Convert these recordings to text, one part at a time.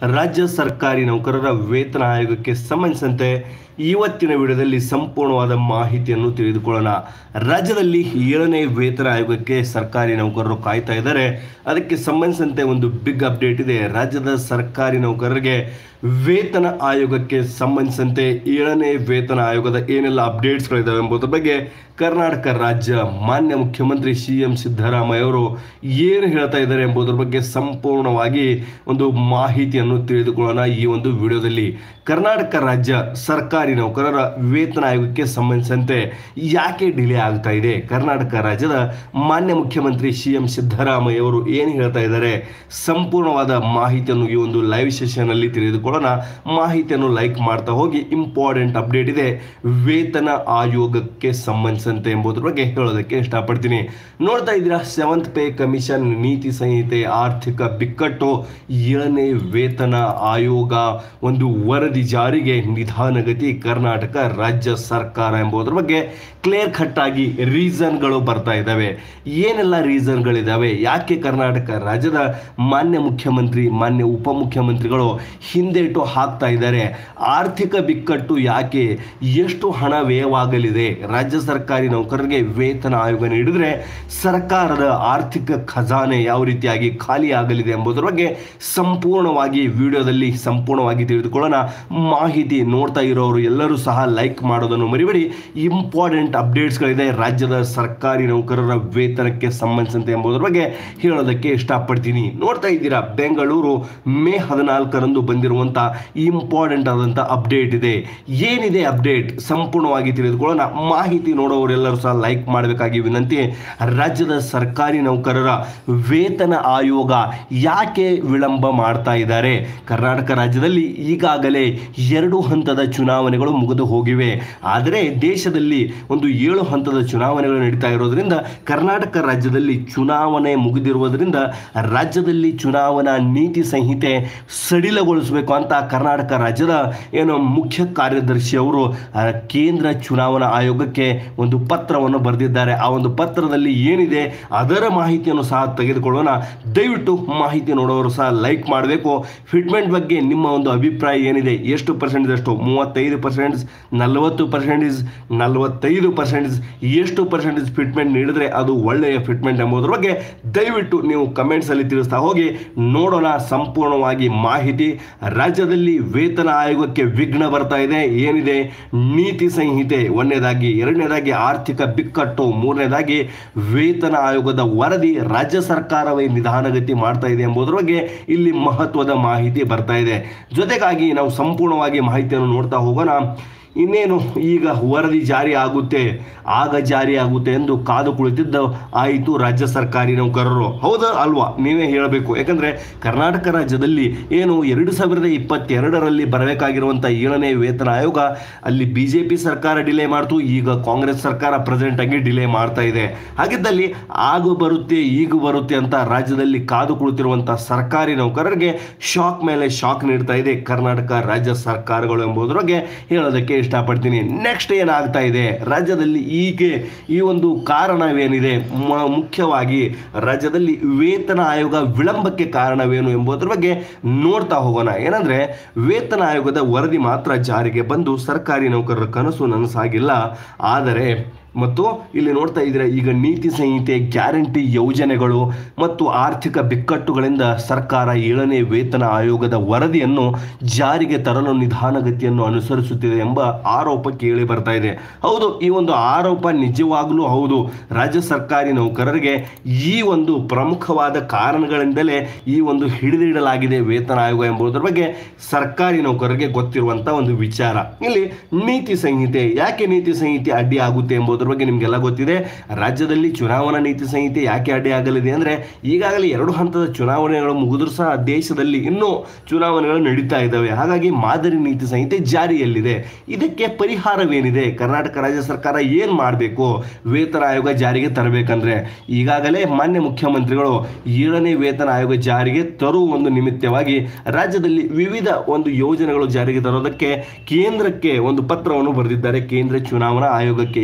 ರಾಜ್ಯ ಸರ್ಕಾರಿ ನೌಕರರ ವೇತನ ಆಯೋಗಕ್ಕೆ ಸಂಬಂಧಿಸಿದಂತೆ ಇವತ್ತಿನ ವಿಡಿಯೋದಲ್ಲಿ ಸಂಪೂರ್ಣವಾದ ಮಾಹಿತಿಯನ್ನು ತಿಳಿದುಕೊಳ್ಳೋಣ ರಾಜ್ಯದಲ್ಲಿ ಏಳನೇ ವೇತನ ಆಯೋಗಕ್ಕೆ ಸರ್ಕಾರಿ ನೌಕರರು ಕಾಯ್ತಾ ಇದ್ದಾರೆ ಅದಕ್ಕೆ ಸಂಬಂಧಿಸಿದಂತೆ ಒಂದು ಬಿಗ್ ಅಪ್ಡೇಟ್ ಇದೆ ರಾಜ್ಯದ ಸರ್ಕಾರಿ ನೌಕರರಿಗೆ ವೇತನ ಆಯೋಗಕ್ಕೆ ಸಂಬಂಧಿಸಿದಂತೆ ಏಳನೇ ವೇತನ ಆಯೋಗದ ಏನೆಲ್ಲ ಅಪ್ಡೇಟ್ಸ್ಗಳಿದ್ದಾವೆ ಎಂಬುದರ ಬಗ್ಗೆ ಕರ್ನಾಟಕ ರಾಜ್ಯ ಮಾನ್ಯ ಮುಖ್ಯಮಂತ್ರಿ ಸಿ ಎಂ ಸಿದ್ದರಾಮಯ್ಯ ಅವರು ಏನು ಹೇಳ್ತಾ ಇದ್ದಾರೆ ಎಂಬುದರ ಬಗ್ಗೆ ಸಂಪೂರ್ಣವಾಗಿ ಒಂದು ಮಾಹಿತಿಯನ್ನು ತಿಳಿದುಕೊಳ್ಳೋಣ ಈ ಒಂದು ವಿಡಿಯೋದಲ್ಲಿ ಕರ್ನಾಟಕ ರಾಜ್ಯ ಸರ್ಕಾರಿ ನೌಕರರ ವೇತನ ಆಯೋಗಕ್ಕೆ ಸಂಬಂಧಿಸಿದಂತೆ ಯಾಕೆ ಡಿಲೇ ಆಗ್ತಾ ಇದೆ ಕರ್ನಾಟಕ ರಾಜ್ಯದ ಮಾನ್ಯ ಮುಖ್ಯಮಂತ್ರಿ ಸಿ ಎಂ ಸಿದ್ದರಾಮಯ್ಯ ಅವರು ಏನು ಹೇಳ್ತಾ ಇದ್ದಾರೆ ಸಂಪೂರ್ಣವಾದ ಮಾಹಿತಿಯನ್ನು ಈ ಒಂದು ಲೈವ್ ಸೆಷನ್ ಅಲ್ಲಿ ತಿಳಿದುಕೊಳ್ಳೋಣ ಮಾಹಿತಿಯನ್ನು ಲೈಕ್ ಮಾಡ್ತಾ ಹೋಗಿ ಇಂಪಾರ್ಟೆಂಟ್ ಅಪ್ಡೇಟ್ ಇದೆ ವೇತನ ಆಯೋಗಕ್ಕೆ ಸಂಬಂಧಿಸಿದಂತೆ ಎಂಬುದರ ಬಗ್ಗೆ ಹೇಳೋದಕ್ಕೆ ಇಷ್ಟಪಡ್ತೀನಿ ನೋಡ್ತಾ ಇದ್ದೀರಾ ಸೆವೆಂತ್ ಪೇ ಕಮಿಷನ್ ನೀತಿ ಸಂಹಿತೆ ಆರ್ಥಿಕ ಬಿಕ್ಕಟ್ಟು ಏಳನೇ ವೇತನ ಆಯೋಗ ಒಂದು ವರದಿ ಜಾರಿಗೆ ನಿಧಾನಗತಿ ಕರ್ನಾಟಕ ರಾಜ್ಯ ಸರ್ಕಾರ ಎಂಬುದರ ಬಗ್ಗೆ ಕ್ಲಿಯರ್ ಕಟ್ ಆಗಿ ರೀಸನ್ಗಳು ಬರ್ತಾ ಇದ್ದಾವೆ ಏನೆಲ್ಲ ರೀಸನ್ಗಳಿದ್ದಾವೆ ಯಾಕೆ ಕರ್ನಾಟಕ ರಾಜ್ಯದ ಮಾನ್ಯ ಮುಖ್ಯಮಂತ್ರಿ ಮಾನ್ಯ ಉಪಮುಖ್ಯಮಂತ್ರಿಗಳು ಹಿಂದೇಟು ಹಾಕ್ತಾ ಇದ್ದಾರೆ ಆರ್ಥಿಕ ಬಿಕ್ಕಟ್ಟು ಯಾಕೆ ಎಷ್ಟು ಹಣ ವ್ಯಯವಾಗಲಿದೆ ರಾಜ್ಯ ಸರ್ಕಾರಿ ನೌಕರರಿಗೆ ವೇತನ ಆಯೋಗ ನೀಡಿದರೆ ಸರ್ಕಾರದ ಆರ್ಥಿಕ ಖಜಾನೆ ಯಾವ ರೀತಿಯಾಗಿ ಖಾಲಿ ಆಗಲಿದೆ ಎಂಬುದರ ಬಗ್ಗೆ ಸಂಪೂರ್ಣವಾಗಿ ವಿಡಿಯೋದಲ್ಲಿ ಸಂಪೂರ್ಣವಾಗಿ ತಿಳಿದುಕೊಳ್ಳೋಣ ಮಾಹಿತಿ ನೋಡ್ತಾ ಇರೋರು ಎಲ್ಲರೂ ಸಹ ಲೈಕ್ ಮಾಡೋದನ್ನು ಮರಿಬೇಡಿ ಇಂಪಾರ್ಟೆಂಟ್ ಅಪ್ಡೇಟ್ಸ್ಗಳಿದೆ ರಾಜ್ಯದ ಸರ್ಕಾರಿ ನೌಕರರ ವೇತನಕ್ಕೆ ಸಂಬಂಧಿಸಿದಂತೆ ಎಂಬುದರ ಬಗ್ಗೆ ಹೇಳೋದಕ್ಕೆ ಇಷ್ಟಪಡ್ತೀನಿ ನೋಡ್ತಾ ಇದ್ದೀರಾ ಬೆಂಗಳೂರು ಮೇ ಹದಿನಾಲ್ಕರಂದು ಬಂದಿರುವಂಥ ಇಂಪಾರ್ಟೆಂಟ್ ಆದಂಥ ಅಪ್ಡೇಟ್ ಇದೆ ಏನಿದೆ ಅಪ್ಡೇಟ್ ಸಂಪೂರ್ಣವಾಗಿ ತಿಳಿದುಕೊಳ್ಳೋಣ ಮಾಹಿತಿ ನೋಡೋರೆಲ್ಲರೂ ಸಹ ಲೈಕ್ ಮಾಡಬೇಕಾಗಿ ವಿನಂತಿ ರಾಜ್ಯದ ಸರ್ಕಾರಿ ನೌಕರರ ವೇತನ ಆಯೋಗ ಯಾಕೆ ವಿಳಂಬ ಮಾಡ್ತಾ ಇದ್ದಾರೆ ಕರ್ನಾಟಕ ರಾಜ್ಯದಲ್ಲಿ ಈಗಾಗಲೇ ಎರಡು ಹಂತದ ಚುನಾವಣೆಗಳು ಮುಗಿದು ಹೋಗಿವೆ ಆದರೆ ದೇಶದಲ್ಲಿ ಒಂದು ಏಳು ಹಂತದ ಚುನಾವಣೆಗಳು ನಡೀತಾ ಇರೋದ್ರಿಂದ ಕರ್ನಾಟಕ ರಾಜ್ಯದಲ್ಲಿ ಚುನಾವಣೆ ಮುಗಿದಿರುವುದರಿಂದ ರಾಜ್ಯದಲ್ಲಿ ಚುನಾವಣಾ ನೀತಿ ಸಂಹಿತೆ ಸಡಿಲಗೊಳಿಸಬೇಕು ಅಂತ ಕರ್ನಾಟಕ ರಾಜ್ಯದ ಏನು ಮುಖ್ಯ ಕಾರ್ಯದರ್ಶಿ ಅವರು ಆ, ಕೇಂದ್ರ ಚುನಾವಣಾ ಆಯೋಗಕ್ಕೆ ಒಂದು ಪತ್ರವನ್ನು ಬರೆದಿದ್ದಾರೆ ಆ ಒಂದು ಪತ್ರದಲ್ಲಿ ಏನಿದೆ ಅದರ ಮಾಹಿತಿಯನ್ನು ಸಹ ತೆಗೆದುಕೊಳ್ಳೋಣ ದಯವಿಟ್ಟು ಮಾಹಿತಿ ನೋಡೋರು ಸಹ ಲೈಕ್ ಮಾಡಬೇಕು ಫಿಟ್ಮೆಂಟ್ ಬಗ್ಗೆ ನಿಮ್ಮ ಒಂದು ಅಭಿಪ್ರಾಯ ಏನಿದೆ ಎಷ್ಟು ಪರ್ಸೆಂಟೇಜ್ ಅಷ್ಟು ಮೂವತ್ತೈದು ಪರ್ಸೆಂಟ್ ನಲವತ್ತು ಪರ್ಸೆಂಟೇಜ್ ನಲವತ್ತೈದು ಪರ್ಸೆಂಟೇಜ್ ಎಷ್ಟು ಪರ್ಸೆಂಟೇಜ್ ಫಿಟ್ಮೆಂಟ್ ನೀಡಿದ್ರೆ ಅದು ಒಳ್ಳೆಯ ಫಿಟ್ಮೆಂಟ್ ಎಂಬುದರ ಬಗ್ಗೆ ದಯವಿಟ್ಟು ನೀವು ಕಮೆಂಟ್ಸ್ ಅಲ್ಲಿ ತಿಳಿಸ್ತಾ ಹೋಗಿ ನೋಡೋಣ ಸಂಪೂರ್ಣವಾಗಿ ಮಾಹಿತಿ ರಾಜ್ಯದಲ್ಲಿ ವೇತನ ಆಯೋಗಕ್ಕೆ ವಿಘ್ನ ಬರ್ತಾ ಇದೆ ಏನಿದೆ ನೀತಿ ಸಂಹಿತೆ ಒಂದನೇದಾಗಿ ಎರಡನೇದಾಗಿ ಆರ್ಥಿಕ ಬಿಕ್ಕಟ್ಟು ಮೂರನೇದಾಗಿ ವೇತನ ಆಯೋಗದ ವರದಿ ರಾಜ್ಯ ಸರ್ಕಾರವೇ ನಿಧಾನಗತಿ ಮಾಡ್ತಾ ಇದೆ ಎಂಬುದರ ಬಗ್ಗೆ ಇಲ್ಲಿ ಮಹತ್ವದ ಮಾಹಿತಿ ಬರ್ತಾ ಇದೆ ಜೊತೆಗಾಗಿ ನಾವು ಸಂಪೂರ್ಣವಾಗಿ ಮಾಹಿತಿಯನ್ನು ನೋಡ್ತಾ ಹೋಗೋಣ ಇನ್ನೇನು ಈಗ ವರದಿ ಜಾರಿ ಆಗುತ್ತೆ ಆಗ ಜಾರಿ ಆಗುತ್ತೆ ಎಂದು ಕಾದು ಕುಳಿತಿದ್ದ ಆಯಿತು ರಾಜ್ಯ ಸರ್ಕಾರಿ ನೌಕರರು ಹೌದಾ ಅಲ್ವಾ ನೀವೇ ಹೇಳಬೇಕು ಯಾಕಂದ್ರೆ ಕರ್ನಾಟಕ ರಾಜ್ಯದಲ್ಲಿ ಏನು ಎರಡು ಸಾವಿರದ ಇಪ್ಪತ್ತೆರಡರಲ್ಲಿ ಬರಬೇಕಾಗಿರುವಂಥ ಏಳನೇ ವೇತನ ಆಯೋಗ ಅಲ್ಲಿ ಬಿ ಜೆ ಪಿ ಸರ್ಕಾರ ಡಿಲೇ ಮಾಡ್ತು ಈಗ ಕಾಂಗ್ರೆಸ್ ಸರ್ಕಾರ ಪ್ರೆಸೆಂಟ್ ಆಗಿ ಡಿಲೇ ಮಾಡ್ತಾ ಇದೆ ಹಾಗಿದ್ದಲ್ಲಿ ಆಗ ಬರುತ್ತೆ ಈಗ ಬರುತ್ತೆ ಅಂತ ರಾಜ್ಯದಲ್ಲಿ ಕಾದು ಕುಳಿತಿರುವಂಥ ಸರ್ಕಾರಿ ನೌಕರರಿಗೆ ಶಾಕ್ ಮೇಲೆ ಶಾಕ್ ನೀಡ್ತಾ ಇದೆ ಕರ್ನಾಟಕ ರಾಜ್ಯ ಸರ್ಕಾರಗಳು ಎಂಬುದರ ಬಗ್ಗೆ ಹೇಳೋದಕ್ಕೆ ಇಷ್ಟಪಡ್ತೀನಿ ನೆಕ್ಸ್ಟ್ ಏನಾಗ್ತಾ ಇದೆ ರಾಜ್ಯದಲ್ಲಿ ಹೀಗೆ ಈ ಒಂದು ಕಾರಣವೇನಿದೆ ಮ- ಮುಖ್ಯವಾಗಿ ರಾಜ್ಯದಲ್ಲಿ ವೇತನ ಆಯೋಗ ವಿಳಂಬಕ್ಕೆ ಕಾರಣವೇನು ಎಂಬುದರ ಬಗ್ಗೆ ನೋಡ್ತಾ ಹೋಗೋಣ ಏನಂದ್ರೆ ವೇತನ ಆಯೋಗದ ವರದಿ ಮಾತ್ರ ಜಾರಿಗೆ ಬಂದು ಸರ್ಕಾರಿ ನೌಕರರ ಕನಸು ನನಸಾಗಿಲ್ಲ ಆದರೆ ಮತ್ತು ಇಲ್ಲಿ ನೋಡ್ತಾ ಇದ್ರೆ ಈಗ ನೀತಿ ಸಂಹಿತೆ ಗ್ಯಾರಂಟಿ ಯೋಜನೆಗಳು ಮತ್ತು ಆರ್ಥಿಕ ಬಿಕ್ಕಟ್ಟುಗಳಿಂದ ಸರ್ಕಾರ ಏಳನೇ ವೇತನ ಆಯೋಗದ ವರದಿಯನ್ನು ಜಾರಿಗೆ ತರಲು ನಿಧಾನಗತಿಯನ್ನು ಅನುಸರಿಸುತ್ತಿದೆ ಎಂಬ ಆರೋಪ ಕೇಳಿ ಬರ್ತಾ ಇದೆ ಹೌದು ಈ ಒಂದು ಆರೋಪ ನಿಜವಾಗಲೂ ಹೌದು ರಾಜ್ಯ ಸರ್ಕಾರಿ ನೌಕರರಿಗೆ ಈ ಒಂದು ಪ್ರಮುಖವಾದ ಕಾರಣಗಳಿಂದಲೇ ಈ ಒಂದು ಹಿಡಿದಿಡಲಾಗಿದೆ ವೇತನ ಆಯೋಗ ಎಂಬುದರ ಬಗ್ಗೆ ಸರ್ಕಾರಿ ನೌಕರರಿಗೆ ಗೊತ್ತಿರುವಂತ ಒಂದು ವಿಚಾರ ಇಲ್ಲಿ ನೀತಿ ಸಂಹಿತೆ ಯಾಕೆ ನೀತಿ ಸಂಹಿತೆ ಅಡ್ಡಿ ಆಗುತ್ತೆ ಎಂಬುದರ ಬಗ್ಗೆ ನಿಮಗೆಲ್ಲ ಗೊತ್ತಿದೆ ರಾಜ್ಯದಲ್ಲಿ ಚುನಾವಣಾ ನೀತಿ ಸಂಹಿತೆ ಯಾಕೆ ಅಡ್ಡಿ ಆಗಲಿದೆ ಅಂದ್ರೆ ಈಗಾಗಲೇ ಎರಡು ಹಂತದ ಚುನಾವಣೆಗಳು ಮುಗಿದ್ರು ಸಹ ದೇಶದಲ್ಲಿ ಇನ್ನೂ ಚುನಾವಣೆಗಳು ನಡೀತಾ ಇದ್ದಾವೆ ಹಾಗಾಗಿ ಮಾದರಿ ನೀತಿ ಸಂಹಿತೆ ಜಾರಿಯಲ್ಲಿದೆ ಇದಕ್ಕೆ ಪರಿಹಾರವೇನಿದೆ ಕರ್ನಾಟಕ ರಾಜ್ಯ ಸರ್ಕಾರ ಏನ್ ಮಾಡಬೇಕು ವೇತನ ಆಯೋಗ ಜಾರಿಗೆ ತರಬೇಕಂದ್ರೆ ಈಗಾಗಲೇ ಮಾನ್ಯ ಮುಖ್ಯಮಂತ್ರಿಗಳು ಏಳನೇ ವೇತನ ಆಯೋಗ ಜಾರಿಗೆ ತರುವ ಒಂದು ನಿಮಿತ್ತವಾಗಿ ರಾಜ್ಯದಲ್ಲಿ ವಿವಿಧ ಒಂದು ಯೋಜನೆಗಳು ಜಾರಿಗೆ ತರೋದಕ್ಕೆ ಕೇಂದ್ರಕ್ಕೆ ಒಂದು ಪತ್ರವನ್ನು ಬರೆದಿದ್ದಾರೆ ಕೇಂದ್ರ ಚುನಾವಣಾ ಆಯೋಗಕ್ಕೆ ಏನು ಹೇಳಿದ್ದಾರೆ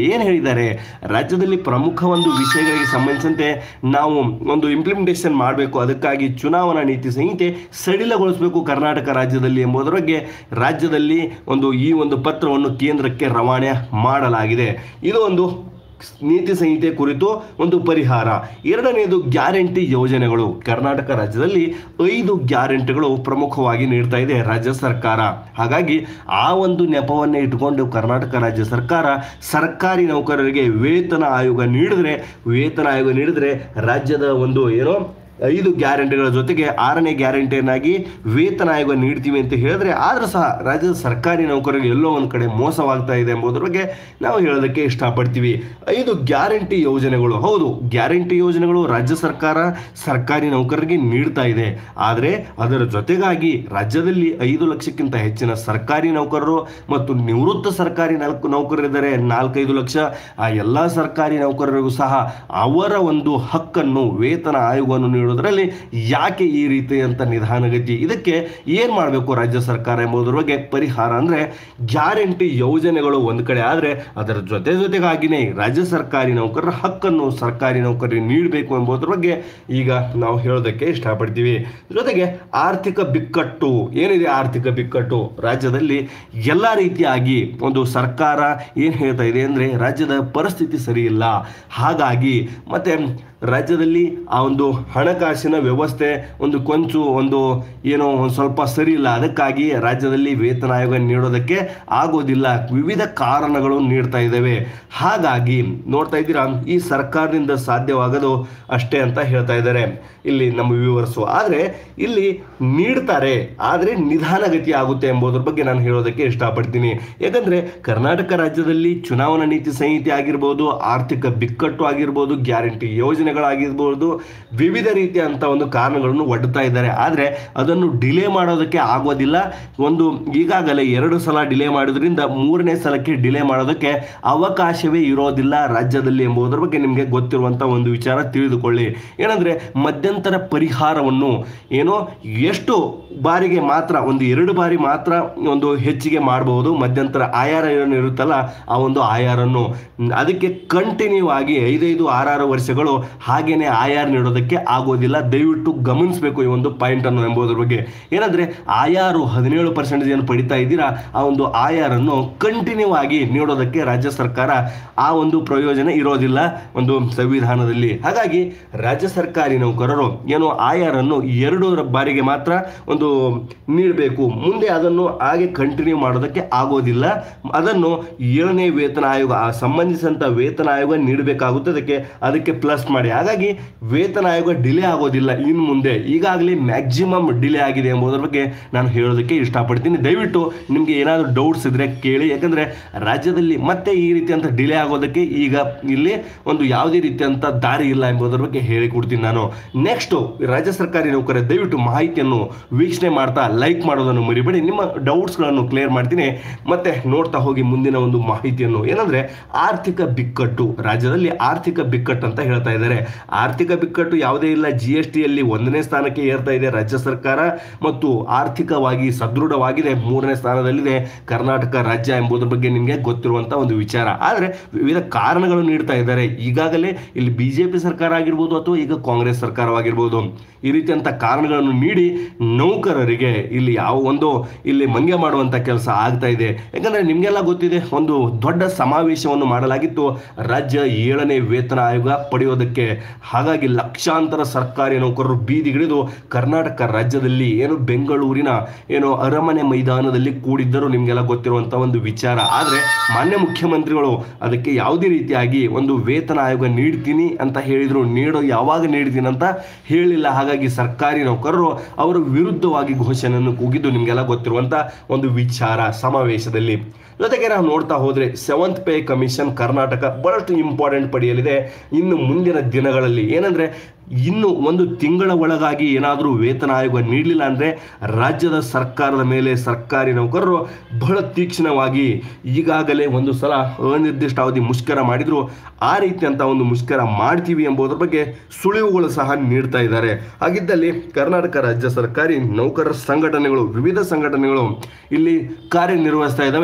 ನೀಡಿದ್ದಾರೆ ರಾಜ್ಯದಲ್ಲಿ ಪ್ರಮುಖ ಒಂದು ವಿಷಯಗಳಿಗೆ ಸಂಬಂಧಿಸಿದಂತೆ ನಾವು ಒಂದು ಇಂಪ್ಲಿಮೆಂಟೇಷನ್ ಮಾಡಬೇಕು ಅದಕ್ಕಾಗಿ ಚುನಾವಣಾ ನೀತಿ ಸಂಹಿತೆ ಸಡಿಲಗೊಳಿಸಬೇಕು ಕರ್ನಾಟಕ ರಾಜ್ಯದಲ್ಲಿ ಎಂಬುದರ ಬಗ್ಗೆ ರಾಜ್ಯದಲ್ಲಿ ಒಂದು ಈ ಒಂದು ಪತ್ರವನ್ನು ಕೇಂದ್ರಕ್ಕೆ ರವಾನೆ ಮಾಡಲಾಗಿದೆ ಇದು ಒಂದು ನೀತಿ ಸಂಹಿತೆ ಕುರಿತು ಒಂದು ಪರಿಹಾರ ಎರಡನೆಯದು ಗ್ಯಾರಂಟಿ ಯೋಜನೆಗಳು ಕರ್ನಾಟಕ ರಾಜ್ಯದಲ್ಲಿ ಐದು ಗ್ಯಾರಂಟಿಗಳು ಪ್ರಮುಖವಾಗಿ ನೀಡ್ತಾ ಇದೆ ರಾಜ್ಯ ಸರ್ಕಾರ ಹಾಗಾಗಿ ಆ ಒಂದು ನೆಪವನ್ನೇ ಇಟ್ಟುಕೊಂಡು ಕರ್ನಾಟಕ ರಾಜ್ಯ ಸರ್ಕಾರ ಸರ್ಕಾರಿ ನೌಕರರಿಗೆ ವೇತನ ಆಯೋಗ ನೀಡಿದ್ರೆ ವೇತನ ಆಯೋಗ ನೀಡಿದ್ರೆ ರಾಜ್ಯದ ಒಂದು ಏನೋ ಐದು ಗ್ಯಾರಂಟಿಗಳ ಜೊತೆಗೆ ಆರನೇ ಗ್ಯಾರಂಟಿಯನ್ನಾಗಿ ವೇತನ ಆಯೋಗ ನೀಡ್ತೀವಿ ಅಂತ ಹೇಳಿದ್ರೆ ಆದರೂ ಸಹ ರಾಜ್ಯದ ಸರ್ಕಾರಿ ನೌಕರರಿಗೆ ಎಲ್ಲೋ ಒಂದು ಕಡೆ ಮೋಸವಾಗ್ತಾ ಇದೆ ಎಂಬುದರ ಬಗ್ಗೆ ನಾವು ಹೇಳೋದಕ್ಕೆ ಇಷ್ಟಪಡ್ತೀವಿ ಐದು ಗ್ಯಾರಂಟಿ ಯೋಜನೆಗಳು ಹೌದು ಗ್ಯಾರಂಟಿ ಯೋಜನೆಗಳು ರಾಜ್ಯ ಸರ್ಕಾರ ಸರ್ಕಾರಿ ನೌಕರರಿಗೆ ನೀಡ್ತಾ ಇದೆ ಆದರೆ ಅದರ ಜೊತೆಗಾಗಿ ರಾಜ್ಯದಲ್ಲಿ ಐದು ಲಕ್ಷಕ್ಕಿಂತ ಹೆಚ್ಚಿನ ಸರ್ಕಾರಿ ನೌಕರರು ಮತ್ತು ನಿವೃತ್ತ ಸರ್ಕಾರಿ ನಾಲ್ಕು ನೌಕರರಿದ್ದಾರೆ ನಾಲ್ಕೈದು ಲಕ್ಷ ಆ ಎಲ್ಲ ಸರ್ಕಾರಿ ನೌಕರರಿಗೂ ಸಹ ಅವರ ಒಂದು ಹಕ್ಕನ್ನು ವೇತನ ಆಯೋಗವನ್ನು ನೀಡೋದರಲ್ಲಿ ಯಾಕೆ ಈ ರೀತಿಯಂತ ನಿಧಾನಗತಿ ಇದಕ್ಕೆ ಏನು ಮಾಡಬೇಕು ರಾಜ್ಯ ಸರ್ಕಾರ ಎಂಬುದರ ಬಗ್ಗೆ ಪರಿಹಾರ ಅಂದರೆ ಗ್ಯಾರಂಟಿ ಯೋಜನೆಗಳು ಒಂದು ಕಡೆ ಆದರೆ ಅದರ ಜೊತೆ ಜೊತೆಗಾಗಿನೇ ರಾಜ್ಯ ಸರ್ಕಾರಿ ನೌಕರರ ಹಕ್ಕನ್ನು ಸರ್ಕಾರಿ ನೌಕರರಿಗೆ ನೀಡಬೇಕು ಎಂಬುದರ ಬಗ್ಗೆ ಈಗ ನಾವು ಹೇಳೋದಕ್ಕೆ ಇಷ್ಟಪಡ್ತೀವಿ ಜೊತೆಗೆ ಆರ್ಥಿಕ ಬಿಕ್ಕಟ್ಟು ಏನಿದೆ ಆರ್ಥಿಕ ಬಿಕ್ಕಟ್ಟು ರಾಜ್ಯದಲ್ಲಿ ಎಲ್ಲ ರೀತಿಯಾಗಿ ಒಂದು ಸರ್ಕಾರ ಏನು ಹೇಳ್ತಾ ಇದೆ ಅಂದರೆ ರಾಜ್ಯದ ಪರಿಸ್ಥಿತಿ ಸರಿ ಇಲ್ಲ ಹಾಗಾಗಿ ಮತ್ತೆ ರಾಜ್ಯದಲ್ಲಿ ಆ ಒಂದು ಹಣಕಾಸಿನ ವ್ಯವಸ್ಥೆ ಒಂದು ಕೊಂಚು ಒಂದು ಏನೋ ಒಂದು ಸ್ವಲ್ಪ ಸರಿ ಇಲ್ಲ ಅದಕ್ಕಾಗಿ ರಾಜ್ಯದಲ್ಲಿ ವೇತನ ಆಯೋಗ ನೀಡೋದಕ್ಕೆ ಆಗೋದಿಲ್ಲ ವಿವಿಧ ಕಾರಣಗಳು ನೀಡ್ತಾ ಇದ್ದಾವೆ ಹಾಗಾಗಿ ನೋಡ್ತಾ ಇದ್ದೀರಾ ಈ ಸರ್ಕಾರದಿಂದ ಸಾಧ್ಯವಾಗೋದು ಅಷ್ಟೇ ಅಂತ ಹೇಳ್ತಾ ಇದ್ದಾರೆ ಇಲ್ಲಿ ನಮ್ಮ ವ್ಯೂವರ್ಸು ಆದರೆ ಇಲ್ಲಿ ನೀಡ್ತಾರೆ ಆದರೆ ನಿಧಾನಗತಿ ಆಗುತ್ತೆ ಎಂಬುದರ ಬಗ್ಗೆ ನಾನು ಹೇಳೋದಕ್ಕೆ ಇಷ್ಟಪಡ್ತೀನಿ ಯಾಕಂದರೆ ಕರ್ನಾಟಕ ರಾಜ್ಯದಲ್ಲಿ ಚುನಾವಣಾ ನೀತಿ ಸಂಹಿತೆ ಆಗಿರ್ಬೋದು ಆರ್ಥಿಕ ಬಿಕ್ಕಟ್ಟು ಆಗಿರ್ಬೋದು ಗ್ಯಾರಂಟಿ ಯೋಜನೆಗಳಾಗಿರ್ಬೋದು ವಿವಿಧ ರೀತಿಯಂಥ ಒಂದು ಕಾರಣಗಳನ್ನು ಒಡ್ಡುತ್ತಾ ಇದ್ದಾರೆ ಆದರೆ ಅದನ್ನು ಡಿಲೇ ಮಾಡೋದಕ್ಕೆ ಆಗೋದಿಲ್ಲ ಒಂದು ಈಗಾಗಲೇ ಎರಡು ಸಲ ಡಿಲೇ ಮಾಡೋದ್ರಿಂದ ಮೂರನೇ ಸಲಕ್ಕೆ ಡಿಲೇ ಮಾಡೋದಕ್ಕೆ ಅವಕಾಶವೇ ಇರೋದಿಲ್ಲ ರಾಜ್ಯದಲ್ಲಿ ಎಂಬುದರ ಬಗ್ಗೆ ನಿಮಗೆ ಗೊತ್ತಿರುವಂಥ ಒಂದು ವಿಚಾರ ತಿಳಿದುಕೊಳ್ಳಿ ಏನಂದರೆ ಮಧ್ಯಂತರ ಪರಿಹಾರವನ್ನು ಏನೋ ಎಷ್ಟು ಬಾರಿಗೆ ಮಾತ್ರ ಒಂದು ಎರಡು ಬಾರಿ ಮಾತ್ರ ಒಂದು ಹೆಚ್ಚಿಗೆ ಮಾಡಬಹುದು ಮಧ್ಯಂತರ ಆಯಾರ ಏನು ಇರುತ್ತಲ್ಲ ಆ ಒಂದು ಆಯಾರನ್ನು ಅದಕ್ಕೆ ಕಂಟಿನ್ಯೂ ಆಗಿ ಐದೈದು ಆರಾರು ವರ್ಷಗಳು ಹಾಗೇನೆ ಆಯಾರ್ ನೀಡೋದಕ್ಕೆ ಆಗೋದಿಲ್ಲ ದಯವಿಟ್ಟು ಗಮನಿಸಬೇಕು ಈ ಒಂದು ಪಾಯಿಂಟ್ ಅನ್ನು ಎಂಬುದರ ಬಗ್ಗೆ ಏನಂದ್ರೆ ಆಯಾರು ಹದಿನೇಳು ಪರ್ಸೆಂಟೇಜ್ ಏನು ಪಡಿತಾ ಇದ್ದೀರಾ ಆ ಒಂದು ಆಯಾರನ್ನು ಕಂಟಿನ್ಯೂ ಆಗಿ ನೀಡೋದಕ್ಕೆ ರಾಜ್ಯ ಸರ್ಕಾರ ಆ ಒಂದು ಪ್ರಯೋಜನ ಇರೋದಿಲ್ಲ ಒಂದು ಸಂವಿಧಾನದಲ್ಲಿ ಹಾಗಾಗಿ ರಾಜ್ಯ ಸರ್ಕಾರಿ ನೌಕರರು ಏನು ಆಯಾರನ್ನು ಎರಡು ಬಾರಿಗೆ ಮಾತ್ರ ಒಂದು ನೀಡಬೇಕು ಮುಂದೆ ಅದನ್ನು ಹಾಗೆ ಕಂಟಿನ್ಯೂ ಮಾಡೋದಕ್ಕೆ ಆಗೋದಿಲ್ಲ ಅದನ್ನು ಏಳನೇ ವೇತನ ಆಯೋಗ ಆ ಸಂಬಂಧಿಸಿದಂಥ ವೇತನ ಆಯೋಗ ನೀಡಬೇಕಾಗುತ್ತೆ ಅದಕ್ಕೆ ಅದಕ್ಕೆ ಪ್ಲಸ್ ಮಾಡಿ ಹಾಗಾಗಿ ವೇತನ ಆಯೋಗ ಡಿಲೇ ಆಗೋದಿಲ್ಲ ಇನ್ನು ಮುಂದೆ ಈಗಾಗಲೇ ಮ್ಯಾಕ್ಸಿಮಮ್ ಡಿಲೇ ಆಗಿದೆ ಎಂಬುದರ ಬಗ್ಗೆ ನಾನು ಹೇಳೋದಕ್ಕೆ ಇಷ್ಟಪಡ್ತೀನಿ ದಯವಿಟ್ಟು ನಿಮಗೆ ಏನಾದರೂ ಡೌಟ್ಸ್ ಇದ್ರೆ ಕೇಳಿ ಯಾಕಂದರೆ ರಾಜ್ಯದಲ್ಲಿ ಮತ್ತೆ ಈ ರೀತಿಯಂಥ ಡಿಲೇ ಆಗೋದಕ್ಕೆ ಈಗ ಇಲ್ಲಿ ಒಂದು ಯಾವುದೇ ರೀತಿಯಂಥ ದಾರಿ ಇಲ್ಲ ಎಂಬುದರ ಬಗ್ಗೆ ಹೇಳಿಕೊಡ್ತೀನಿ ನಾನು ನೆಕ್ಸ್ಟು ರಾಜ್ಯ ಸರ್ಕಾರಿ ನೌಕರ ದಯವಿಟ್ಟು ಮಾಹಿತಿಯನ್ನು ವೀಕ್ಷಣೆ ಮಾಡ್ತಾ ಲೈಕ್ ಮಾಡೋದನ್ನು ಮರಿಬೇಡಿ ನಿಮ್ಮ ಡೌಟ್ಸ್ಗಳನ್ನು ಕ್ಲಿಯರ್ ಮಾಡ್ತೀನಿ ಮತ್ತೆ ನೋಡ್ತಾ ಹೋಗಿ ಮುಂದಿನ ಒಂದು ಮಾಹಿತಿಯನ್ನು ಏನಂದ್ರೆ ಆರ್ಥಿಕ ಬಿಕ್ಕಟ್ಟು ರಾಜ್ಯದಲ್ಲಿ ಆರ್ಥಿಕ ಬಿಕ್ಕಟ್ಟು ಅಂತ ಹೇಳ್ತಾ ಇದ್ದಾರೆ ಆರ್ಥಿಕ ಬಿಕ್ಕಟ್ಟು ಯಾವುದೇ ಇಲ್ಲ ಜಿ ಎಸ್ ಟಿಯಲ್ಲಿ ಒಂದನೇ ಸ್ಥಾನಕ್ಕೆ ಏರ್ತಾ ಇದೆ ರಾಜ್ಯ ಸರ್ಕಾರ ಮತ್ತು ಆರ್ಥಿಕವಾಗಿ ಸದೃಢವಾಗಿದೆ ಮೂರನೇ ಸ್ಥಾನದಲ್ಲಿದೆ ಕರ್ನಾಟಕ ರಾಜ್ಯ ಎಂಬುದರ ಬಗ್ಗೆ ನಿಮಗೆ ಗೊತ್ತಿರುವಂಥ ಒಂದು ವಿಚಾರ ಆದರೆ ವಿವಿಧ ಕಾರಣಗಳು ನೀಡ್ತಾ ಇದ್ದಾರೆ ಈಗಾಗಲೇ ಇಲ್ಲಿ ಬಿ ಜೆ ಪಿ ಸರ್ಕಾರ ಆಗಿರ್ಬೋದು ಅಥವಾ ಈಗ ಕಾಂಗ್ರೆಸ್ ಸರ್ಕಾರವಾಗಿರ್ಬೋದು ಈ ರೀತಿಯಂಥ ಕಾರಣಗಳನ್ನು ನೀಡಿ ನೌಕರರಿಗೆ ಇಲ್ಲಿ ಯಾವ ಒಂದು ಇಲ್ಲಿ ಮಂಗೆ ಮಾಡುವಂಥ ಕೆಲಸ ಆಗ್ತಾ ಇದೆ ಯಾಕಂದರೆ ನಿಮಗೆಲ್ಲ ಗೊತ್ತಿದೆ ಒಂದು ದೊಡ್ಡ ಸಮಾವೇಶವನ್ನು ಮಾಡಲಾಗಿತ್ತು ರಾಜ್ಯ ಏಳನೇ ವೇತನ ಆಯೋಗ ಪಡೆಯೋದಕ್ಕೆ ಹಾಗಾಗಿ ಲಕ್ಷಾಂತರ ಸರ್ಕಾರಿ ನೌಕರರು ಬೀದಿಗಿಳಿದು ಕರ್ನಾಟಕ ರಾಜ್ಯದಲ್ಲಿ ಏನು ಬೆಂಗಳೂರಿನ ಏನು ಅರಮನೆ ಮೈದಾನದಲ್ಲಿ ಕೂಡಿದ್ದರು ನಿಮಗೆಲ್ಲ ಗೊತ್ತಿರುವಂಥ ಒಂದು ವಿಚಾರ ಆದರೆ ಮಾನ್ಯ ಮುಖ್ಯಮಂತ್ರಿಗಳು ಅದಕ್ಕೆ ಯಾವುದೇ ರೀತಿಯಾಗಿ ಒಂದು ವೇತನ ಆಯೋಗ ನೀಡ್ತೀನಿ ಅಂತ ಹೇಳಿದ್ರು ನೀಡೋ ಯಾವಾಗ ನೀಡ್ತೀನಿ ಅಂತ ಹೇಳಿಲ್ಲ ಹಾಗಾಗಿ ಸರ್ಕಾರಿ ನೌಕರರು ಅವರ ವಿರುದ್ಧವಾಗಿ ಘೋಷಣೆಯನ್ನು ಕೂಗಿದ್ದು ನಿಮಗೆಲ್ಲ ಗೊತ್ತಿರುವಂಥ ಒಂದು ವಿಚಾರ ಸಮಾವೇಶದಲ್ಲಿ ಜೊತೆಗೆ ನಾವು ನೋಡ್ತಾ ಹೋದ್ರೆ ಸೆವೆಂತ್ ಪೇ ಕಮಿಷನ್ ಕರ್ನಾಟಕ ಬಹಳಷ್ಟು ಇಂಪಾರ್ಟೆಂಟ್ ಪಡೆಯಲಿದೆ ಇನ್ನು ಮುಂದಿನ ದಿನಗಳಲ್ಲಿ ಏನಂದ್ರೆ ಇನ್ನು ಒಂದು ತಿಂಗಳ ಒಳಗಾಗಿ ಏನಾದರೂ ವೇತನ ಆಯೋಗ ನೀಡಲಿಲ್ಲ ಅಂದರೆ ರಾಜ್ಯದ ಸರ್ಕಾರದ ಮೇಲೆ ಸರ್ಕಾರಿ ನೌಕರರು ಬಹಳ ತೀಕ್ಷ್ಣವಾಗಿ ಈಗಾಗಲೇ ಒಂದು ಸಲ ಅನಿರ್ದಿಷ್ಟ ಅವಧಿ ಮುಷ್ಕರ ಮಾಡಿದ್ರು ಆ ರೀತಿಯಂಥ ಒಂದು ಮುಷ್ಕರ ಮಾಡ್ತೀವಿ ಎಂಬುದರ ಬಗ್ಗೆ ಸುಳಿವುಗಳು ಸಹ ನೀಡ್ತಾ ಇದ್ದಾರೆ ಹಾಗಿದ್ದಲ್ಲಿ ಕರ್ನಾಟಕ ರಾಜ್ಯ ಸರ್ಕಾರಿ ನೌಕರರ ಸಂಘಟನೆಗಳು ವಿವಿಧ ಸಂಘಟನೆಗಳು ಇಲ್ಲಿ ಕಾರ್ಯನಿರ್ವಹಿಸ್ತಾ ಇದ್ದಾವೆ ಆದರೆ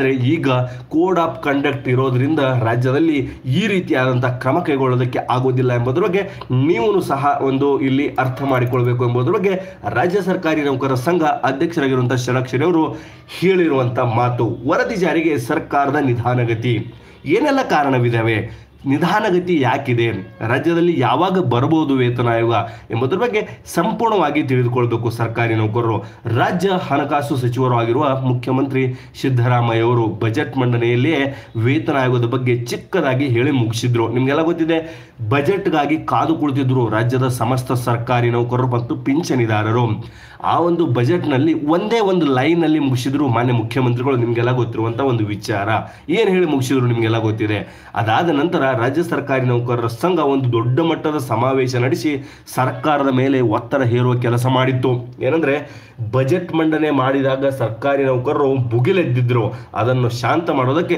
ಆದರೆ ಈಗ ಕೋಡ್ ಆಫ್ ಕಂಡಕ್ಟ್ ಇರೋದ್ರಿಂದ ರಾಜ್ಯದಲ್ಲಿ ಈ ರೀತಿಯಾದಂಥ ಕ್ರಮ ಕೈಗೊಳ್ಳೋದಕ್ಕೆ ಆಗೋದಿಲ್ಲ ಎಂಬುದರ ಬಗ್ಗೆ ನೀವು ಸಹ ಒಂದು ಇಲ್ಲಿ ಅರ್ಥ ಮಾಡಿಕೊಳ್ಬೇಕು ಎಂಬುದರ ಬಗ್ಗೆ ರಾಜ್ಯ ಸರ್ಕಾರಿ ನೌಕರರ ಸಂಘ ಅಧ್ಯಕ್ಷರಾಗಿರುವಂತಹ ಷಡಕ್ಷರಿ ಅವರು ಹೇಳಿರುವಂಥ ಮಾತು ವರದಿ ಜಾರಿಗೆ ಸರ್ಕಾರದ ನಿಧಾನಗತಿ ಏನೆಲ್ಲ ಕಾರಣವಿದ್ದಾವೆ ನಿಧಾನಗತಿ ಯಾಕಿದೆ ರಾಜ್ಯದಲ್ಲಿ ಯಾವಾಗ ಬರಬಹುದು ವೇತನ ಆಯೋಗ ಎಂಬುದರ ಬಗ್ಗೆ ಸಂಪೂರ್ಣವಾಗಿ ತಿಳಿದುಕೊಳ್ಬೇಕು ಸರ್ಕಾರಿ ನೌಕರರು ರಾಜ್ಯ ಹಣಕಾಸು ಸಚಿವರು ಆಗಿರುವ ಮುಖ್ಯಮಂತ್ರಿ ಸಿದ್ದರಾಮಯ್ಯ ಅವರು ಬಜೆಟ್ ಮಂಡನೆಯಲ್ಲಿಯೇ ವೇತನ ಆಯೋಗದ ಬಗ್ಗೆ ಚಿಕ್ಕದಾಗಿ ಹೇಳಿ ಮುಗಿಸಿದ್ರು ನಿಮಗೆಲ್ಲ ಗೊತ್ತಿದೆ ಬಜೆಟ್ಗಾಗಿ ಕಾದು ಕುಳಿತಿದ್ರು ರಾಜ್ಯದ ಸಮಸ್ತ ಸರ್ಕಾರಿ ನೌಕರರು ಮತ್ತು ಪಿಂಚಣಿದಾರರು ಆ ಒಂದು ಬಜೆಟ್ನಲ್ಲಿ ಒಂದೇ ಒಂದು ಲೈನಲ್ಲಿ ಮುಗಿಸಿದ್ರು ಮಾನ್ಯ ಮುಖ್ಯಮಂತ್ರಿಗಳು ನಿಮಗೆಲ್ಲ ಗೊತ್ತಿರುವಂಥ ಒಂದು ವಿಚಾರ ಏನು ಹೇಳಿ ಮುಗಿಸಿದ್ರು ನಿಮಗೆಲ್ಲ ಗೊತ್ತಿದೆ ಅದಾದ ನಂತರ ರಾಜ್ಯ ಸರ್ಕಾರಿ ನೌಕರರ ಸಂಘ ಒಂದು ದೊಡ್ಡ ಮಟ್ಟದ ಸಮಾವೇಶ ನಡೆಸಿ ಸರ್ಕಾರದ ಮೇಲೆ ಒತ್ತಡ ಹೇರುವ ಕೆಲಸ ಮಾಡಿತ್ತು ಏನಂದ್ರೆ ಬಜೆಟ್ ಮಂಡನೆ ಮಾಡಿದಾಗ ಸರ್ಕಾರಿ ನೌಕರರು ಭುಗಿಲೆದ್ದಿದ್ರು ಅದನ್ನು ಶಾಂತ ಮಾಡೋದಕ್ಕೆ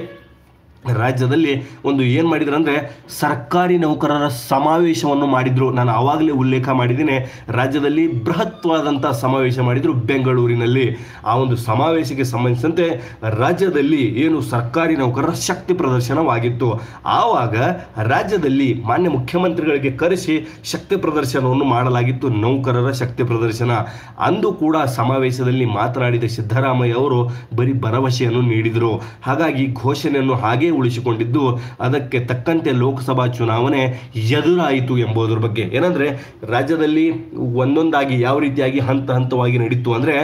ರಾಜ್ಯದಲ್ಲಿ ಒಂದು ಏನು ಮಾಡಿದ್ರು ಅಂದರೆ ಸರ್ಕಾರಿ ನೌಕರರ ಸಮಾವೇಶವನ್ನು ಮಾಡಿದ್ರು ನಾನು ಆವಾಗಲೇ ಉಲ್ಲೇಖ ಮಾಡಿದ್ದೀನಿ ರಾಜ್ಯದಲ್ಲಿ ಬೃಹತ್ವಾದಂಥ ಸಮಾವೇಶ ಮಾಡಿದ್ರು ಬೆಂಗಳೂರಿನಲ್ಲಿ ಆ ಒಂದು ಸಮಾವೇಶಕ್ಕೆ ಸಂಬಂಧಿಸಿದಂತೆ ರಾಜ್ಯದಲ್ಲಿ ಏನು ಸರ್ಕಾರಿ ನೌಕರರ ಶಕ್ತಿ ಪ್ರದರ್ಶನವಾಗಿತ್ತು ಆವಾಗ ರಾಜ್ಯದಲ್ಲಿ ಮಾನ್ಯ ಮುಖ್ಯಮಂತ್ರಿಗಳಿಗೆ ಕರೆಸಿ ಶಕ್ತಿ ಪ್ರದರ್ಶನವನ್ನು ಮಾಡಲಾಗಿತ್ತು ನೌಕರರ ಶಕ್ತಿ ಪ್ರದರ್ಶನ ಅಂದು ಕೂಡ ಸಮಾವೇಶದಲ್ಲಿ ಮಾತನಾಡಿದ ಸಿದ್ದರಾಮಯ್ಯ ಅವರು ಬರೀ ಭರವಸೆಯನ್ನು ನೀಡಿದರು ಹಾಗಾಗಿ ಘೋಷಣೆಯನ್ನು ಹಾಗೇ ಉಳಿಸಿಕೊಂಡಿದ್ದು ಅದಕ್ಕೆ ತಕ್ಕಂತೆ ಲೋಕಸಭಾ ಚುನಾವಣೆ ಎದುರಾಯಿತು ಎಂಬುದರ ಬಗ್ಗೆ ಏನಂದ್ರೆ ರಾಜ್ಯದಲ್ಲಿ ಒಂದೊಂದಾಗಿ ಯಾವ ರೀತಿಯಾಗಿ ಹಂತ ಹಂತವಾಗಿ ನಡೀತು ಅಂದ್ರೆ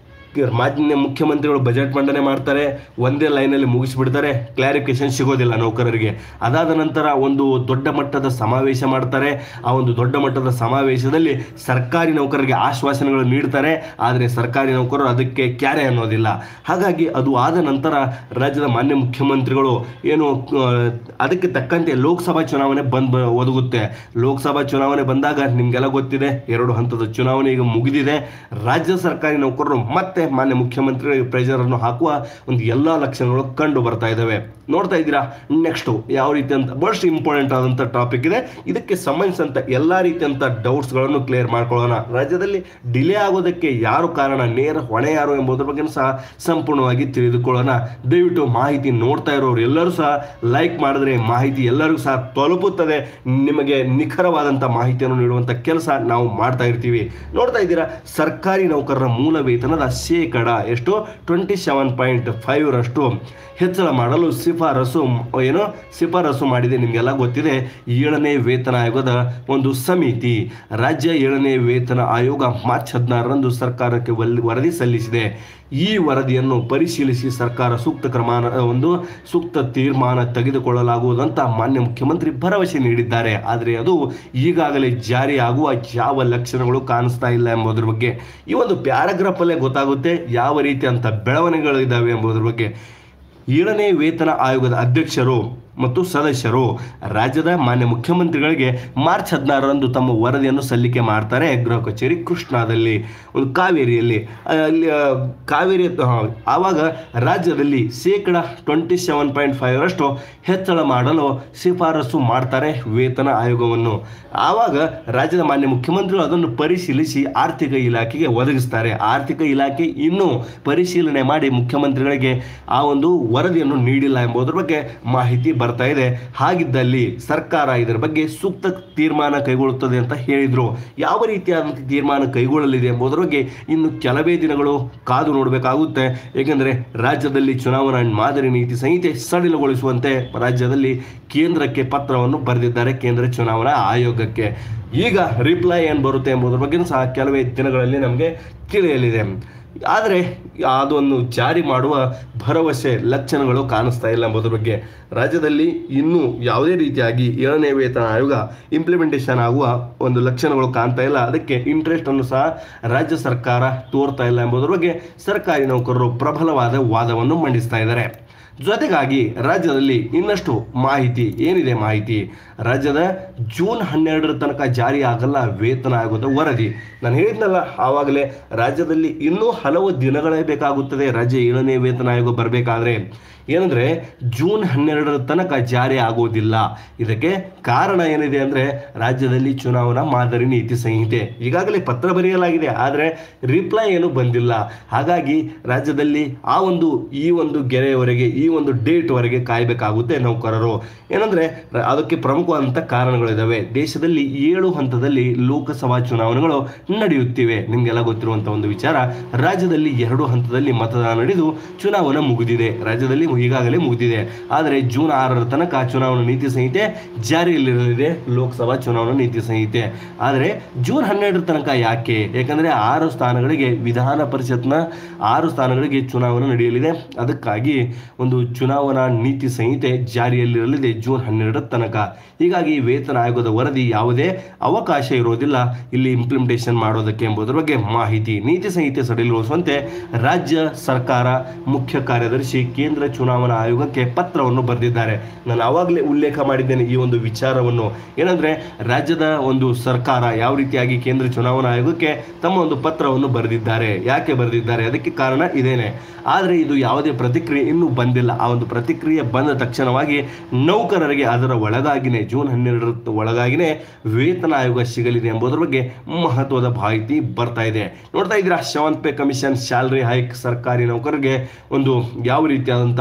ಮಾನ್ಯ ಮುಖ್ಯಮಂತ್ರಿಗಳು ಬಜೆಟ್ ಮಂಡನೆ ಮಾಡ್ತಾರೆ ಒಂದೇ ಲೈನಲ್ಲಿ ಮುಗಿಸ್ಬಿಡ್ತಾರೆ ಕ್ಲಾರಿಫಿಕೇಶನ್ ಸಿಗೋದಿಲ್ಲ ನೌಕರರಿಗೆ ಅದಾದ ನಂತರ ಒಂದು ದೊಡ್ಡ ಮಟ್ಟದ ಸಮಾವೇಶ ಮಾಡ್ತಾರೆ ಆ ಒಂದು ದೊಡ್ಡ ಮಟ್ಟದ ಸಮಾವೇಶದಲ್ಲಿ ಸರ್ಕಾರಿ ನೌಕರರಿಗೆ ಆಶ್ವಾಸನೆಗಳು ನೀಡ್ತಾರೆ ಆದರೆ ಸರ್ಕಾರಿ ನೌಕರರು ಅದಕ್ಕೆ ಕ್ಯಾರೆ ಅನ್ನೋದಿಲ್ಲ ಹಾಗಾಗಿ ಅದು ಆದ ನಂತರ ರಾಜ್ಯದ ಮಾನ್ಯ ಮುಖ್ಯಮಂತ್ರಿಗಳು ಏನು ಆ, ಅದಕ್ಕೆ ತಕ್ಕಂತೆ ಲೋಕಸಭಾ ಚುನಾವಣೆ ಬಂದ್ ಬ- ಒದಗುತ್ತೆ ಲೋಕಸಭಾ ಚುನಾವಣೆ ಬಂದಾಗ ನಿಮಗೆಲ್ಲ ಗೊತ್ತಿದೆ ಎರಡು ಹಂತದ ಚುನಾವಣೆ ಈಗ ಮುಗಿದಿದೆ ರಾಜ್ಯ ಸರ್ಕಾರಿ ನೌಕರರು ಮತ್ತೆ ಮಾನ್ಯ ಮುಖ್ಯಮಂತ್ರಿ ಪ್ರೆಷರ್ ಅನ್ನು ಹಾಕುವ ಒಂದು ಎಲ್ಲ ಲಕ್ಷಣಗಳು ಕಂಡು ಬರ್ತಾ ಇದ್ದಾವೆ ನೋಡ್ತಾ ಇದ್ದೀರಾ ನೆಕ್ಸ್ಟ್ ಯಾವ ರೀತಿ ಅಂತ ಮೋಸ್ಟ್ ಇಂಪಾರ್ಟೆಂಟ್ ಆದಂಥ ಟಾಪಿಕ್ ಇದೆ ಇದಕ್ಕೆ ಸಂಬಂಧಿಸಿದಂಥ ಎಲ್ಲ ರೀತಿಯಂಥ ಡೌಟ್ಸ್ಗಳನ್ನು ಕ್ಲಿಯರ್ ಮಾಡ್ಕೊಳ್ಳೋಣ ರಾಜ್ಯದಲ್ಲಿ ಡಿಲೇ ಆಗೋದಕ್ಕೆ ಯಾರು ಕಾರಣ ನೇರ ಹೊಣೆ ಯಾರು ಎಂಬುದರ ಬಗ್ಗೆ ಸಹ ಸಂಪೂರ್ಣವಾಗಿ ತಿಳಿದುಕೊಳ್ಳೋಣ ದಯವಿಟ್ಟು ಮಾಹಿತಿ ನೋಡ್ತಾ ಇರೋರು ಎಲ್ಲರೂ ಸಹ ಲೈಕ್ ಮಾಡಿದ್ರೆ ಮಾಹಿತಿ ಎಲ್ಲರಿಗೂ ಸಹ ತಲುಪುತ್ತದೆ ನಿಮಗೆ ನಿಖರವಾದಂಥ ಮಾಹಿತಿಯನ್ನು ನೀಡುವಂಥ ಕೆಲಸ ನಾವು ಮಾಡ್ತಾ ಇರ್ತೀವಿ ನೋಡ್ತಾ ಇದ್ದೀರಾ ಸರ್ಕಾರಿ ನೌಕರರ ಮೂಲ ವೇತನದ ಶೇಕಡ ಎಷ್ಟು ಟ್ವೆಂಟಿ ಸೆವೆನ್ ಪಾಯಿಂಟ್ ಫೈವ್ ರಷ್ಟು ಹೆಚ್ಚಳ ಮಾಡಲು ಶಿಫಾರಸು ಏನು ಶಿಫಾರಸು ಮಾಡಿದೆ ನಿಮಗೆಲ್ಲ ಗೊತ್ತಿದೆ ಏಳನೇ ವೇತನ ಆಯೋಗದ ಒಂದು ಸಮಿತಿ ರಾಜ್ಯ ಏಳನೇ ವೇತನ ಆಯೋಗ ಮಾರ್ಚ್ ಹದಿನಾರರಂದು ಸರ್ಕಾರಕ್ಕೆ ವಲ್- ವರದಿ ಸಲ್ಲಿಸಿದೆ ಈ ವರದಿಯನ್ನು ಪರಿಶೀಲಿಸಿ ಸರ್ಕಾರ ಸೂಕ್ತ ಕ್ರಮ ಒಂದು ಸೂಕ್ತ ತೀರ್ಮಾನ ತೆಗೆದುಕೊಳ್ಳಲಾಗುವುದಂತ ಮಾನ್ಯ ಮುಖ್ಯಮಂತ್ರಿ ಭರವಸೆ ನೀಡಿದ್ದಾರೆ ಆದರೆ ಅದು ಈಗಾಗಲೇ ಜಾರಿಯಾಗುವ ಯಾವ ಲಕ್ಷಣಗಳು ಕಾಣಿಸ್ತಾ ಇಲ್ಲ ಎಂಬುದರ ಬಗ್ಗೆ ಈ ಒಂದು ಪ್ಯಾರಾಗ್ರಾಫ್ ಅಲ್ಲೇ ಗೊತ್ತಾಗುತ್ತೆ ಯಾವ ರೀತಿಯಂಥ ಬೆಳವಣಿಗೆಗಳು ಇದ್ದಾವೆ ಎಂಬುದರ ಬಗ್ಗೆ ಏಳನೇ ವೇತನ ಆಯೋಗದ ಅಧ್ಯಕ್ಷರು ಮತ್ತು ಸದಸ್ಯರು ರಾಜ್ಯದ ಮಾನ್ಯ ಮುಖ್ಯಮಂತ್ರಿಗಳಿಗೆ ಮಾರ್ಚ್ ಹದಿನಾರರಂದು ತಮ್ಮ ವರದಿಯನ್ನು ಸಲ್ಲಿಕೆ ಮಾಡ್ತಾರೆ ಗೃಹ ಕಚೇರಿ ಕೃಷ್ಣಾದಲ್ಲಿ ಒಂದು ಕಾವೇರಿಯಲ್ಲಿ ಆ, ಅಲ್ಲಿ ಆ, ಕಾವೇರಿ ಆ, ಆವಾಗ ರಾಜ್ಯದಲ್ಲಿ ಶೇಕಡ ಟ್ವೆಂಟಿ ಸೆವೆನ್ ಪಾಯಿಂಟ್ ಫೈವ್ ರಷ್ಟು ಹೆಚ್ಚಳ ಮಾಡಲು ಶಿಫಾರಸು ಮಾಡ್ತಾರೆ ವೇತನ ಆಯೋಗವನ್ನು ಆವಾಗ ರಾಜ್ಯದ ಮಾನ್ಯ ಮುಖ್ಯಮಂತ್ರಿಗಳು ಅದನ್ನು ಪರಿಶೀಲಿಸಿ ಆರ್ಥಿಕ ಇಲಾಖೆಗೆ ಒದಗಿಸ್ತಾರೆ ಆರ್ಥಿಕ ಇಲಾಖೆ ಇನ್ನೂ ಪರಿಶೀಲನೆ ಮಾಡಿ ಮುಖ್ಯಮಂತ್ರಿಗಳಿಗೆ ಆ ಒಂದು ವರದಿಯನ್ನು ನೀಡಿಲ್ಲ ಎಂಬುದರ ಬಗ್ಗೆ ಮಾಹಿತಿ ಬರ್ತಾ ಇದೆ ಹಾಗಿದ್ದಲ್ಲಿ ಸರ್ಕಾರ ಇದರ ಬಗ್ಗೆ ಸೂಕ್ತ ತೀರ್ಮಾನ ಕೈಗೊಳ್ಳುತ್ತದೆ ಅಂತ ಹೇಳಿದ್ರು ಯಾವ ರೀತಿಯಾದಂಥ ತೀರ್ಮಾನ ಕೈಗೊಳ್ಳಲಿದೆ ಎಂಬುದರ ಬಗ್ಗೆ ಇನ್ನು ಕೆಲವೇ ದಿನಗಳು ಕಾದು ನೋಡಬೇಕಾಗುತ್ತೆ ಏಕೆಂದರೆ ರಾಜ್ಯದಲ್ಲಿ ಚುನಾವಣಾ ಮಾದರಿ ನೀತಿ ಸಂಹಿತೆ ಸಡಿಲಗೊಳಿಸುವಂತೆ ರಾಜ್ಯದಲ್ಲಿ ಕೇಂದ್ರಕ್ಕೆ ಪತ್ರವನ್ನು ಬರೆದಿದ್ದಾರೆ ಕೇಂದ್ರ ಚುನಾವಣಾ ಆಯೋಗಕ್ಕೆ ಈಗ ರಿಪ್ಲೈ ಏನು ಬರುತ್ತೆ ಎಂಬುದರ ಬಗ್ಗೆ ಸಹ ಕೆಲವೇ ದಿನಗಳಲ್ಲಿ ನಮಗೆ ತಿಳಿಯಲಿದೆ ಆದರೆ ಅದನ್ನು ಜಾರಿ ಮಾಡುವ ಭರವಸೆ ಲಕ್ಷಣಗಳು ಕಾಣಿಸ್ತಾ ಇಲ್ಲ ಎಂಬುದರ ಬಗ್ಗೆ ರಾಜ್ಯದಲ್ಲಿ ಇನ್ನೂ ಯಾವುದೇ ರೀತಿಯಾಗಿ ಏಳನೇ ವೇತನ ಆಯೋಗ ಇಂಪ್ಲಿಮೆಂಟೇಷನ್ ಆಗುವ ಒಂದು ಲಕ್ಷಣಗಳು ಕಾಣ್ತಾ ಇಲ್ಲ ಅದಕ್ಕೆ ಇಂಟ್ರೆಸ್ಟ್ ಅನ್ನು ಸಹ ರಾಜ್ಯ ಸರ್ಕಾರ ತೋರ್ತಾ ಇಲ್ಲ ಎಂಬುದರ ಬಗ್ಗೆ ಸರ್ಕಾರಿ ನೌಕರರು ಪ್ರಬಲವಾದ ವಾದವನ್ನು ಮಂಡಿಸ್ತಾ ಇದ್ದಾರೆ ಜೊತೆಗಾಗಿ ರಾಜ್ಯದಲ್ಲಿ ಇನ್ನಷ್ಟು ಮಾಹಿತಿ ಏನಿದೆ ಮಾಹಿತಿ ರಾಜ್ಯದ ಜೂನ್ ಹನ್ನೆರಡರ ತನಕ ಜಾರಿ ಆಗಲ್ಲ ವೇತನ ಆಗೋದ ವರದಿ ನಾನು ಹೇಳಿದ್ನಲ್ಲ ಆವಾಗಲೇ ರಾಜ್ಯದಲ್ಲಿ ಇನ್ನೂ ಹಲವು ದಿನಗಳೇ ಬೇಕಾಗುತ್ತದೆ ರಾಜ್ಯ ಏಳನೇ ವೇತನ ಆಯೋಗ ಬರಬೇಕಾದ್ರೆ ಏನಂದ್ರೆ ಜೂನ್ ಹನ್ನೆರಡರ ತನಕ ಜಾರಿ ಆಗೋದಿಲ್ಲ ಇದಕ್ಕೆ ಕಾರಣ ಏನಿದೆ ಅಂದ್ರೆ ರಾಜ್ಯದಲ್ಲಿ ಚುನಾವಣಾ ಮಾದರಿ ನೀತಿ ಸಂಹಿತೆ ಈಗಾಗಲೇ ಪತ್ರ ಬರೆಯಲಾಗಿದೆ ಆದರೆ ರಿಪ್ಲೈ ಏನು ಬಂದಿಲ್ಲ ಹಾಗಾಗಿ ರಾಜ್ಯದಲ್ಲಿ ಆ ಒಂದು ಈ ಒಂದು ಗೆರೆಯವರೆಗೆ ಈ ಒಂದು ಡೇಟ್ ವರೆಗೆ ಕಾಯಬೇಕಾಗುತ್ತೆ ನೌಕರರು ಏನಂದ್ರೆ ರ- ಅದಕ್ಕೆ ಪ್ರಮುಖವಾದಂಥ ಕಾರಣಗಳಿದಾವೆ ದೇಶದಲ್ಲಿ ಏಳು ಹಂತದಲ್ಲಿ ಲೋಕಸಭಾ ಚುನಾವಣೆಗಳು ನಡೆಯುತ್ತಿವೆ ನಿಮಗೆಲ್ಲ ಗೊತ್ತಿರುವಂಥ ಒಂದು ವಿಚಾರ ರಾಜ್ಯದಲ್ಲಿ ಎರಡು ಹಂತದಲ್ಲಿ ಮತದಾನ ನಡೆದು ಚುನಾವಣೆ ಮುಗಿದಿದೆ ರಾಜ್ಯದಲ್ಲಿ ಈಗಾಗಲೇ ಮುಗಿದಿದೆ ಆದರೆ ಜೂನ್ ಆರರ ತನಕ ಚುನಾವಣಾ ನೀತಿ ಸಂಹಿತೆ ಜಾರಿಯಲ್ಲಿರಲಿದೆ ಲೋಕಸಭಾ ಚುನಾವಣಾ ನೀತಿ ಸಂಹಿತೆ ಆದರೆ ಜೂನ್ ಹನ್ನೆರಡರ ತನಕ ಯಾಕೆ ಯಾಕಂದ್ರೆ ಆರು ಸ್ಥಾನಗಳಿಗೆ ವಿಧಾನ ಪರಿಷತ್ನ ಆರು ಸ್ಥಾನಗಳಿಗೆ ಚುನಾವಣೆ ನಡೆಯಲಿದೆ ಅದಕ್ಕಾಗಿ ಒಂದು ಚುನಾವಣಾ ನೀತಿ ಸಂಹಿತೆ ಜಾರಿಯಲ್ಲಿರಲಿದೆ ಜೂನ್ ಹನ್ನೆರಡರ ತನಕ ಹೀಗಾಗಿ ವೇತನ ಆಯೋಗದ ವರದಿ ಯಾವುದೇ ಅವಕಾಶ ಇರೋದಿಲ್ಲ ಇಲ್ಲಿ ಇಂಪ್ಲಿಮೆಂಟೇಷನ್ ಮಾಡೋದಕ್ಕೆ ಎಂಬುದರ ಬಗ್ಗೆ ಮಾಹಿತಿ ನೀತಿ ಸಂಹಿತೆ ಸಡಿಲಗೊಳಿಸುವಂತೆ ರಾಜ್ಯ ಸರ್ಕಾರ ಮುಖ್ಯ ಕಾರ್ಯದರ್ಶಿ ಕೇಂದ್ರ ಚುನಾವಣಾ ಆಯೋಗಕ್ಕೆ ಪತ್ರವನ್ನು ಬರೆದಿದ್ದಾರೆ ನಾನು ಆವಾಗಲೇ ಉಲ್ಲೇಖ ಮಾಡಿದ್ದೇನೆ ಈ ಒಂದು ವಿಚಾರವನ್ನು ಏನಂದ್ರೆ ರಾಜ್ಯದ ಒಂದು ಸರ್ಕಾರ ಯಾವ ರೀತಿಯಾಗಿ ಕೇಂದ್ರ ಚುನಾವಣಾ ಆಯೋಗಕ್ಕೆ ತಮ್ಮ ಒಂದು ಪತ್ರವನ್ನು ಬರೆದಿದ್ದಾರೆ ಯಾಕೆ ಬರೆದಿದ್ದಾರೆ ಅದಕ್ಕೆ ಕಾರಣ ಇದೇನೆ ಆದರೆ ಇದು ಯಾವುದೇ ಪ್ರತಿಕ್ರಿಯೆ ಇನ್ನೂ ಬಂದಿಲ್ಲ ಆ ಒಂದು ಪ್ರತಿಕ್ರಿಯೆ ಬಂದ ತಕ್ಷಣವಾಗಿ ನೌಕರರಿಗೆ ಅದರ ಒಳಗಾಗಿನೇ ಜೂನ್ ಹನ್ನೆರಡರ ಒಳಗಾಗಿನೇ ವೇತನ ಆಯೋಗ ಸಿಗಲಿದೆ ಎಂಬುದರ ಬಗ್ಗೆ ಮಹತ್ವದ ಮಾಹಿತಿ ಬರ್ತಾ ಇದೆ ನೋಡ್ತಾ ಇದ್ದೀರಾ seventh pay commission salary hike ಸರ್ಕಾರಿ ನೌಕರರಿಗೆ ಒಂದು ಯಾವ ರೀತಿಯಾದಂಥ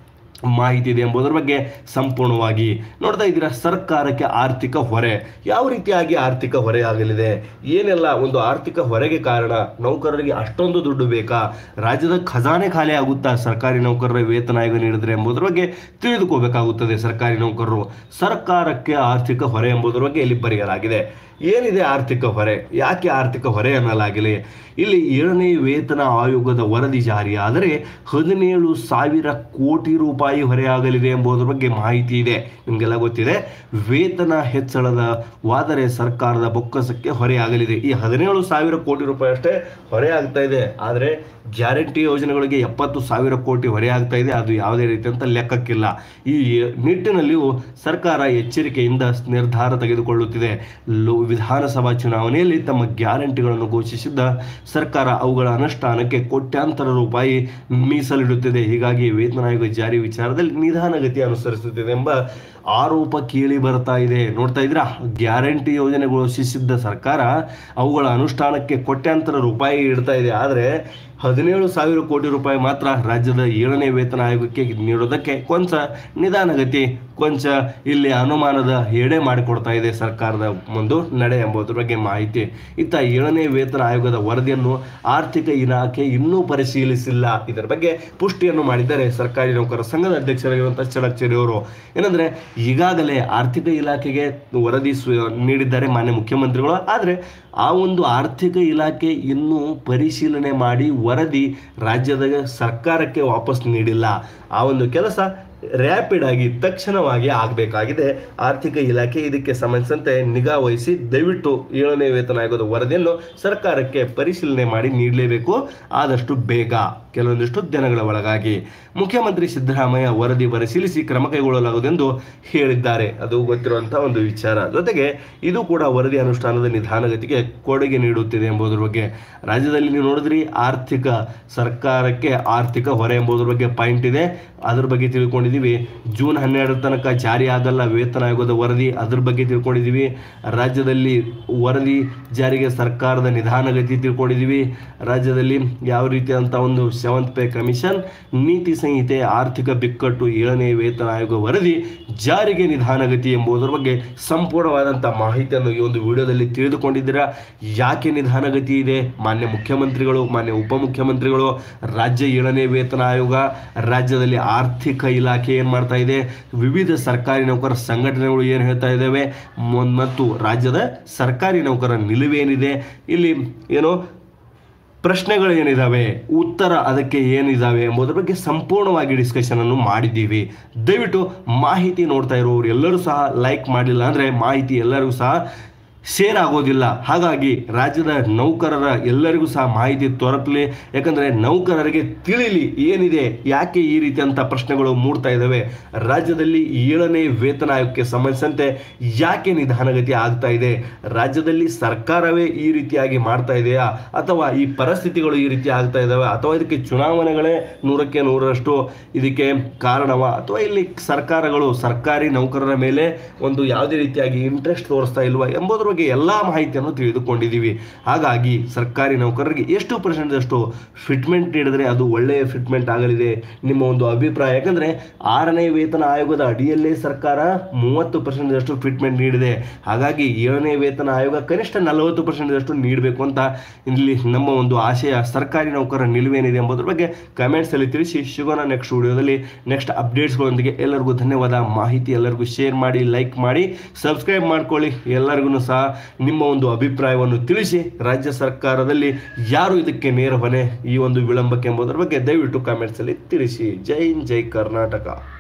ಮಾಹಿತಿ ಇದೆ ಎಂಬುದರ ಬಗ್ಗೆ ಸಂಪೂರ್ಣವಾಗಿ ನೋಡ್ತಾ ಇದ್ದೀರಾ ಸರ್ಕಾರಕ್ಕೆ ಆರ್ಥಿಕ ಹೊರೆ ಯಾವ ರೀತಿಯಾಗಿ ಆರ್ಥಿಕ ಹೊರೆ ಆಗಲಿದೆ ಏನೆಲ್ಲ ಒಂದು ಆರ್ಥಿಕ ಹೊರೆಗೆ ಕಾರಣ ನೌಕರರಿಗೆ ಅಷ್ಟೊಂದು ದುಡ್ಡು ಬೇಕಾ ರಾಜ್ಯದ ಖಜಾನೆ ಖಾಲಿ ಆಗುತ್ತಾ ಸರ್ಕಾರಿ ನೌಕರರ ವೇತನ ಆಯೋಗ ನೀಡಿದ್ರೆ ಎಂಬುದರ ಬಗ್ಗೆ ತಿಳಿದುಕೋಬೇಕಾಗುತ್ತದೆ ಸರ್ಕಾರಿ ನೌಕರರು ಸರ್ಕಾರಕ್ಕೆ ಆರ್ಥಿಕ ಹೊರೆ ಎಂಬುದರ ಬಗ್ಗೆ ಇಲ್ಲಿ ಬರೆಯಲಾಗಿದೆ ಏನಿದೆ ಆರ್ಥಿಕ ಹೊರೆ ಯಾಕೆ ಆರ್ಥಿಕ ಹೊರೆ ಅನ್ನಲಾಗಿದೆ ಇಲ್ಲಿ ಏಳನೇ ವೇತನ ಆಯೋಗದ ವರದಿ ಜಾರಿಯಾದರೆ ಹದಿನೇಳು ಸಾವಿರ ಕೋಟಿ ರೂಪಾಯಿ ಹೊರೆಯಾಗಲಿದೆ ಎಂಬುದರ ಬಗ್ಗೆ ಮಾಹಿತಿ ಇದೆ ನಿಮಗೆಲ್ಲ ಗೊತ್ತಿದೆ ವೇತನ ಹೆಚ್ಚಳದ ವಾದರೆ ಸರ್ಕಾರದ ಬೊಕ್ಕಸಕ್ಕೆ ಹೊರೆಯಾಗಲಿದೆ ಈ ಹದಿನೇಳು ಸಾವಿರ ಕೋಟಿ ರೂಪಾಯಿ ಅಷ್ಟೇ ಹೊರೆ ಆಗ್ತಾ ಇದೆ ಆದರೆ ಗ್ಯಾರಂಟಿ ಯೋಜನೆಗಳಿಗೆ ಎಪ್ಪತ್ತು ಸಾವಿರ ಕೋಟಿ ಹೊರೆ ಆಗ್ತಾ ಇದೆ ಅದು ಯಾವುದೇ ರೀತಿಯಂತ ಲೆಕ್ಕಕ್ಕಿಲ್ಲ ಈ ನಿಟ್ಟಿನಲ್ಲಿಯೂ ಸರ್ಕಾರ ಎಚ್ಚರಿಕೆಯಿಂದ ನಿರ್ಧಾರ ತೆಗೆದುಕೊಳ್ಳುತ್ತಿದೆ ಲೋ ವಿಧಾನಸಭಾ ಚುನಾವಣೆಯಲ್ಲಿ ತಮ್ಮ ಗ್ಯಾರಂಟಿಗಳನ್ನು ಘೋಷಿಸಿದ್ದ ಸರ್ಕಾರ ಅವುಗಳ ಅನುಷ್ಠಾನಕ್ಕೆ ಕೋಟ್ಯಾಂತರ ರೂಪಾಯಿ ಮೀಸಲಿಡುತ್ತಿದೆ ಹೀಗಾಗಿ ವೇತನ ಆಯೋಗ ಜಾರಿ ವಿಚಾರದಲ್ಲಿ ನಿಧಾನಗತಿ ಅನುಸರಿಸುತ್ತಿದೆ ಎಂಬ ಆರೋಪ ಕೇಳಿ ಬರ್ತಾ ಇದೆ ನೋಡ್ತಾ ಇದ್ದೀರಾ ಗ್ಯಾರಂಟಿ ಯೋಜನೆ ಘೋಷಿಸಿದ್ದ ಸರ್ಕಾರ ಅವುಗಳ ಅನುಷ್ಠಾನಕ್ಕೆ ಕೋಟ್ಯಾಂತರ ರೂಪಾಯಿ ಇಡ್ತಾ ಇದೆ ಆದರೆ ಹದಿನೇಳು ಸಾವಿರ ಕೋಟಿ ರೂಪಾಯಿ ಮಾತ್ರ ರಾಜ್ಯದ ಏಳನೇ ವೇತನ ಆಯೋಗಕ್ಕೆ ನೀಡೋದಕ್ಕೆ ಕೊಂಚ ನಿಧಾನಗತಿ ಕೊಂಚ ಇಲ್ಲಿ ಅನುಮಾನದ ಎಡೆ ಮಾಡಿಕೊಡ್ತಾ ಇದೆ ಸರ್ಕಾರದ ಒಂದು ನಡೆ ಎಂಬುದರ ಬಗ್ಗೆ ಮಾಹಿತಿ ಇತ್ತ ಏಳನೇ ವೇತನ ಆಯೋಗದ ವರದಿಯನ್ನು ಆರ್ಥಿಕ ಇಲಾಖೆ ಇನ್ನೂ ಪರಿಶೀಲಿಸಿಲ್ಲ ಇದರ ಬಗ್ಗೆ ಪುಷ್ಟಿಯನ್ನು ಮಾಡಿದ್ದಾರೆ ಸರ್ಕಾರಿ ನೌಕರರ ಸಂಘದ ಅಧ್ಯಕ್ಷರಾಗಿರುವಂತಹ ಚಡಚೇರಿ ಅವರು ಏನಂದ್ರೆ ಈಗಾಗಲೇ ಆರ್ಥಿಕ ಇಲಾಖೆಗೆ ವರದಿ ಸ್ವ- ನೀಡಿದ್ದಾರೆ ಮಾನ್ಯ ಮುಖ್ಯಮಂತ್ರಿಗಳು ಆದರೆ ಆ ಒಂದು ಆರ್ಥಿಕ ಇಲಾಖೆ ಇನ್ನೂ ಪರಿಶೀಲನೆ ಮಾಡಿ ವರದಿ ರಾಜ್ಯದ ಸರ್ಕಾರಕ್ಕೆ ವಾಪಸ್ ನೀಡಿಲ್ಲ ಆ ಒಂದು ಕೆಲಸ ರ್ಯಾಪಿಡ್ ಆಗಿ ತಕ್ಷಣವಾಗಿ ಆಗಬೇಕಾಗಿದೆ ಆರ್ಥಿಕ ಇಲಾಖೆ ಇದಕ್ಕೆ ಸಂಬಂಧಿಸಿದಂತೆ ನಿಗಾ ವಹಿಸಿ ದಯವಿಟ್ಟು ಏಳನೇ ವೇತನ ಆಯೋಗದ ವರದಿಯನ್ನು ಸರ್ಕಾರಕ್ಕೆ ಪರಿಶೀಲನೆ ಮಾಡಿ ನೀಡಲೇಬೇಕು ಆದಷ್ಟು ಬೇಗ ಕೆಲವೊಂದಿಷ್ಟು ದಿನಗಳ ಒಳಗಾಗಿ ಮುಖ್ಯಮಂತ್ರಿ ಸಿದ್ದರಾಮಯ್ಯ ವರದಿ ಪರಿಶೀಲಿಸಿ ಕ್ರಮ ಕೈಗೊಳ್ಳಲಾಗುವುದೆಂದು ಹೇಳಿದ್ದಾರೆ ಅದು ಗೊತ್ತಿರುವಂತಹ ಒಂದು ವಿಚಾರ ಜೊತೆಗೆ ಇದು ಕೂಡ ವರದಿ ಅನುಷ್ಠಾನದ ನಿಧಾನಗತಿಗೆ ಕೊಡುಗೆ ನೀಡುತ್ತಿದೆ ಎಂಬುದರ ಬಗ್ಗೆ ರಾಜ್ಯದಲ್ಲಿ ನೀವು ನೋಡಿದ್ರಿ ಆರ್ಥಿಕ ಸರ್ಕಾರಕ್ಕೆ ಆರ್ಥಿಕ ಹೊರೆ ಎಂಬುದರ ಬಗ್ಗೆ ಪಾಯಿಂಟ್ ಇದೆ ಅದ್ರ ಬಗ್ಗೆ ತಿಳ್ಕೊಂಡಿದ್ದೀವಿ ಜೂನ್ ಹನ್ನೆರಡರ ತನಕ ಜಾರಿ ಆಗಲ್ಲ ವೇತನ ಆಯೋಗದ ವರದಿ ಅದ್ರ ಬಗ್ಗೆ ತಿಳ್ಕೊಂಡಿದ್ದೀವಿ ರಾಜ್ಯದಲ್ಲಿ ವರದಿ ಜಾರಿಗೆ ಸರ್ಕಾರದ ನಿಧಾನಗತಿ ತಿಳ್ಕೊಂಡಿದ್ದೀವಿ ರಾಜ್ಯದಲ್ಲಿ ಯಾವ ರೀತಿಯಾದಂಥ ಒಂದು ಸೆವೆಂತ್ ಪೇ ಕಮಿಷನ್ ನೀತಿ ಸಂಹಿತೆ ಆರ್ಥಿಕ ಬಿಕ್ಕಟ್ಟು ಏಳನೇ ವೇತನ ಆಯೋಗ ವರದಿ ಜಾರಿಗೆ ನಿಧಾನಗತಿ ಎಂಬುದರ ಬಗ್ಗೆ ಸಂಪೂರ್ಣವಾದಂಥ ಮಾಹಿತಿಯನ್ನು ಈ ಒಂದು ವಿಡಿಯೋದಲ್ಲಿ ತಿಳಿದುಕೊಂಡಿದ್ದೀರಾ ಯಾಕೆ ನಿಧಾನಗತಿ ಇದೆ ಮಾನ್ಯ ಮುಖ್ಯಮಂತ್ರಿಗಳು ಮಾನ್ಯ ಉಪಮುಖ್ಯಮಂತ್ರಿಗಳು ರಾಜ್ಯ ಏಳನೇ ವೇತನ ಆಯೋಗ ರಾಜ್ಯದಲ್ಲಿ ಆರ್ಥಿಕ ಇಲಾಖೆ ಏನು ಮಾಡ್ತಾ ಇದೆ ವಿವಿಧ ಸರ್ಕಾರಿ ನೌಕರ ಸಂಘಟನೆಗಳು ಏನು ಹೇಳ್ತಾ ಇದ್ದಾವೆ ಮ- ಮತ್ತು ರಾಜ್ಯದ ಸರ್ಕಾರಿ ನೌಕರ ನಿಲುವೇನಿದೆ ಇಲ್ಲಿ ಏನು ಪ್ರಶ್ನೆಗಳು ಏನಿದಾವೆ ಉತ್ತರ ಅದಕ್ಕೆ ಏನಿದಾವೆ ಎಂಬುದರ ಬಗ್ಗೆ ಸಂಪೂರ್ಣವಾಗಿ ಡಿಸ್ಕಷನ್ ಅನ್ನು ಮಾಡಿದ್ದೀವಿ ದಯವಿಟ್ಟು ಮಾಹಿತಿ ನೋಡ್ತಾ ಇರೋರು ಎಲ್ಲರೂ ಸಹ ಲೈಕ್ ಮಾಡಲಿಲ್ಲ ಅಂದರೆ ಮಾಹಿತಿ ಎಲ್ಲರಿಗೂ ಸಹ ಶೇರ್ ಆಗೋದಿಲ್ಲ ಹಾಗಾಗಿ ರಾಜ್ಯದ ನೌಕರರ ಎಲ್ಲರಿಗೂ ಸಹ ಮಾಹಿತಿ ತಲುಪಲಿ ಯಾಕಂದರೆ ನೌಕರರಿಗೆ ತಿಳಿಲಿ ಏನಿದೆ ಯಾಕೆ ಈ ರೀತಿಯಂಥ ಪ್ರಶ್ನೆಗಳು ಮೂಡ್ತಾ ಇದ್ದಾವೆ ರಾಜ್ಯದಲ್ಲಿ ಏಳನೇ ವೇತನ ಆಯೋಗಕ್ಕೆ ಸಂಬಂಧಿಸಿದಂತೆ ಯಾಕೆ ನಿಧಾನಗತಿ ಆಗ್ತಾ ಇದೆ ರಾಜ್ಯದಲ್ಲಿ ಸರ್ಕಾರವೇ ಈ ರೀತಿಯಾಗಿ ಮಾಡ್ತಾ ಇದೆಯಾ ಅಥವಾ ಈ ಪರಿಸ್ಥಿತಿಗಳು ಈ ರೀತಿ ಆಗ್ತಾ ಇದ್ದಾವೆ ಅಥವಾ ಇದಕ್ಕೆ ಚುನಾವಣೆಗಳೇ ನೂರಕ್ಕೆ ನೂರರಷ್ಟು ಇದಕ್ಕೆ ಕಾರಣವ ಅಥವಾ ಇಲ್ಲಿ ಸರ್ಕಾರಗಳು ಸರ್ಕಾರಿ ನೌಕರರ ಮೇಲೆ ಒಂದು ಯಾವುದೇ ರೀತಿಯಾಗಿ ಇಂಟ್ರೆಸ್ಟ್ ತೋರಿಸ್ತಾ ಇಲ್ವಾ ಎಂಬುದರ ಬಗ್ಗೆ ಎಲ್ಲ ಮಾಹಿತಿಯನ್ನು ತಿಳಿದುಕೊಂಡಿದ್ದೀವಿ ಹಾಗಾಗಿ ಸರ್ಕಾರಿ ನೌಕರರಿಗೆ ಎಷ್ಟು ಪರ್ಸೆಂಟಷ್ಟು ಫಿಟ್ಮೆಂಟ್ ನೀಡಿದರೆ ಅದು ಒಳ್ಳೆಯ ಫಿಟ್ಮೆಂಟ್ ಆಗಲಿದೆ ನಿಮ್ಮ ಒಂದು ಅಭಿಪ್ರಾಯ ಯಾಕಂದರೆ ಆರನೇ ವೇತನ ಆಯೋಗದ ಅಡಿಯಲ್ಲೇ ಸರ್ಕಾರ ಮೂವತ್ತು ಪರ್ಸೆಂಟಷ್ಟು ಫಿಟ್ಮೆಂಟ್ ನೀಡಿದೆ ಹಾಗಾಗಿ ಏಳನೇ ವೇತನ ಆಯೋಗ ಕನಿಷ್ಠ ನಲವತ್ತು ಪರ್ಸೆಂಟಷ್ಟು ನೀಡಬೇಕು ಅಂತ ಇಲ್ಲಿ ನಮ್ಮ ಒಂದು ಆಶಯ ಸರ್ಕಾರಿ ನೌಕರರ ನಿಲುವೇನಿದೆ ಎಂಬುದರ ಬಗ್ಗೆ ಕಮೆಂಟ್ಸಲ್ಲಿ ತಿಳಿಸಿ ಸಿಗೋಣ ನೆಕ್ಸ್ಟ್ ವಿಡಿಯೋದಲ್ಲಿ ನೆಕ್ಸ್ಟ್ ಅಪ್ಡೇಟ್ಸ್ಗಳೊಂದಿಗೆ ಎಲ್ಲರಿಗೂ ಧನ್ಯವಾದ ಮಾಹಿತಿ ಎಲ್ಲರಿಗೂ ಶೇರ್ ಮಾಡಿ ಲೈಕ್ ಮಾಡಿ ಸಬ್ಸ್ಕ್ರೈಬ್ ಮಾಡ್ಕೊಳ್ಳಿ ಎಲ್ಲರಿಗೂ ಸಹ ನಿಮ್ಮ ಒಂದು ಅಭಿಪ್ರಾಯವನ್ನು ತಿಳಿಸಿ ರಾಜ್ಯ ಸರ್ಕಾರದಲ್ಲಿ ಯಾರು ಇದಕ್ಕೆ ನೇರ ಹೊಣೆ ಈ ಒಂದು ವಿಳಂಬಕ್ಕೆ ಎಂಬುದರ ಬಗ್ಗೆ ದಯವಿಟ್ಟು ಕಾಮೆಂಟ್ಸಲ್ಲಿ ತಿಳಿಸಿ ಜೈ ಹಿಂದ್ ಜೈ ಕರ್ನಾಟಕ